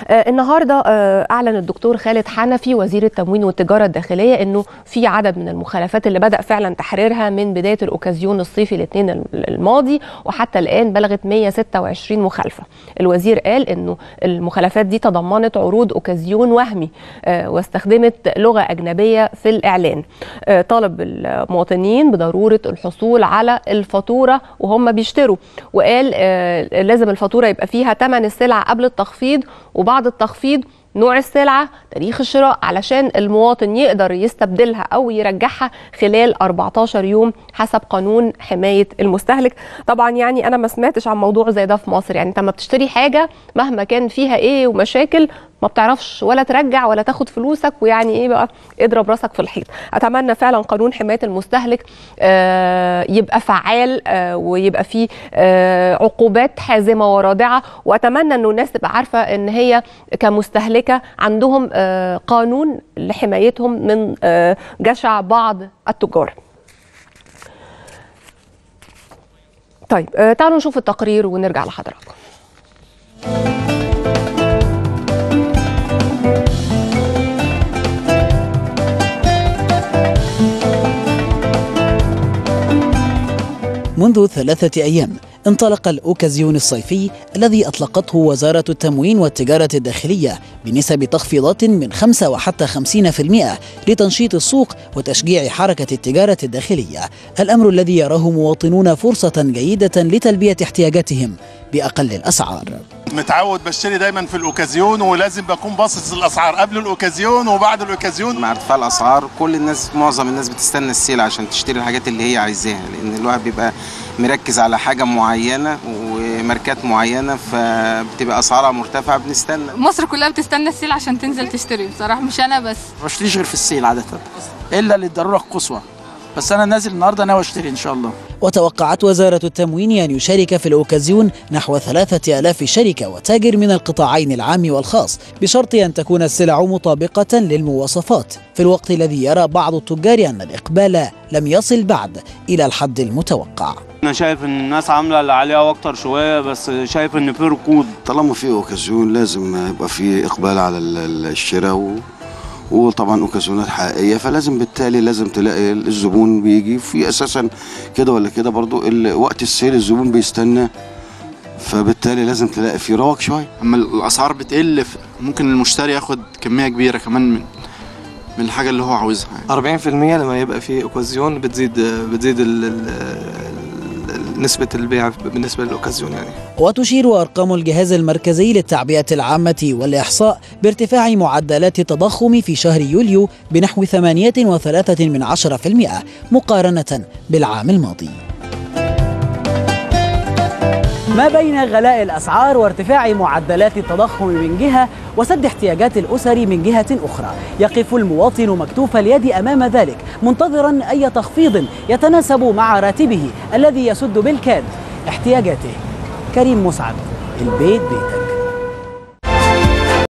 آه النهارده آه اعلن الدكتور خالد حنفي وزير التموين والتجاره الداخليه انه في عدد من المخالفات اللي بدا فعلا تحريرها من بدايه الاوكازيون الصيفي الاثنين الماضي وحتى الان بلغت 126 مخالفه. الوزير قال انه المخالفات دي تضمنت عروض اوكازيون وهمي آه واستخدمت لغه اجنبيه في الاعلان. آه طالب المواطنين بضروره الحصول على الفاتوره وهم بيشتروا وقال آه لازم الفاتوره يبقى فيها ثمن السلعه قبل التخفيض وبعد التخفيض نوع السلعة تاريخ الشراء علشان المواطن يقدر يستبدلها أو يرجعها خلال 14 يوم حسب قانون حماية المستهلك طبعا يعني أنا ما سمعتش عن موضوع زي ده في مصر يعني أنت ما بتشتري حاجة مهما كان فيها إيه ومشاكل ما بتعرفش ولا ترجع ولا تاخد فلوسك ويعني ايه بقى اضرب راسك في الحيط اتمنى فعلا قانون حمايه المستهلك آه يبقى فعال آه ويبقى فيه آه عقوبات حازمه ورادعه واتمنى انه الناس تبقى عارفه ان هي كمستهلكه عندهم آه قانون لحمايتهم من آه جشع بعض التجار طيب آه تعالوا نشوف التقرير ونرجع لحضراتكم منذ ثلاثة أيام انطلق الأوكازيون الصيفي الذي أطلقته وزارة التموين والتجارة الداخلية بنسب تخفيضات من 5 وحتى 50% لتنشيط السوق وتشجيع حركة التجارة الداخلية الأمر الذي يراه مواطنون فرصة جيدة لتلبية احتياجاتهم بأقل الأسعار متعود بشتري دايما في الاوكازيون ولازم بكون باصص الاسعار قبل الاوكازيون وبعد الاوكازيون مع ارتفاع الاسعار كل الناس معظم الناس بتستنى السيل عشان تشتري الحاجات اللي هي عايزاها لان الواحد بيبقى مركز على حاجه معينه وماركات معينه فبتبقى اسعارها مرتفعه بنستنى مصر كلها بتستنى السيل عشان تنزل تشتري بصراحه مش انا بس ما بشتريش غير في السيل عاده الا للضروره القصوى بس انا نازل النهارده ناوي اشتري ان شاء الله وتوقعت وزارة التموين أن يشارك في الأوكازيون نحو ثلاثة ألاف شركة وتاجر من القطاعين العام والخاص بشرط أن تكون السلع مطابقة للمواصفات في الوقت الذي يرى بعض التجار أن الإقبال لم يصل بعد إلى الحد المتوقع انا شايف ان الناس عامله اللي عليها واكتر شويه بس شايف ان في ركود طالما في اوكازيون لازم يبقى في اقبال على الشراء و... وطبعا اوكازيونات حقيقيه فلازم بالتالي لازم تلاقي الزبون بيجي في اساسا كده ولا كده برضو وقت السيل الزبون بيستنى فبالتالي لازم تلاقي في رواق شويه اما الاسعار بتقل ممكن المشتري ياخد كميه كبيره كمان من من الحاجه اللي هو عاوزها يعني. 40% لما يبقى في اوكازيون بتزيد بتزيد ال ال نسبة البيع بالنسبة للأوكازيون يعني وتشير أرقام الجهاز المركزي للتعبئة العامة والإحصاء بارتفاع معدلات التضخم في شهر يوليو بنحو 8.3% مقارنة بالعام الماضي ما بين غلاء الأسعار وارتفاع معدلات التضخم من جهة وسد احتياجات الأسر من جهة أخرى يقف المواطن مكتوف اليد أمام ذلك منتظرا أي تخفيض يتناسب مع راتبه الذي يسد بالكاد احتياجاته كريم مسعد البيت بيتك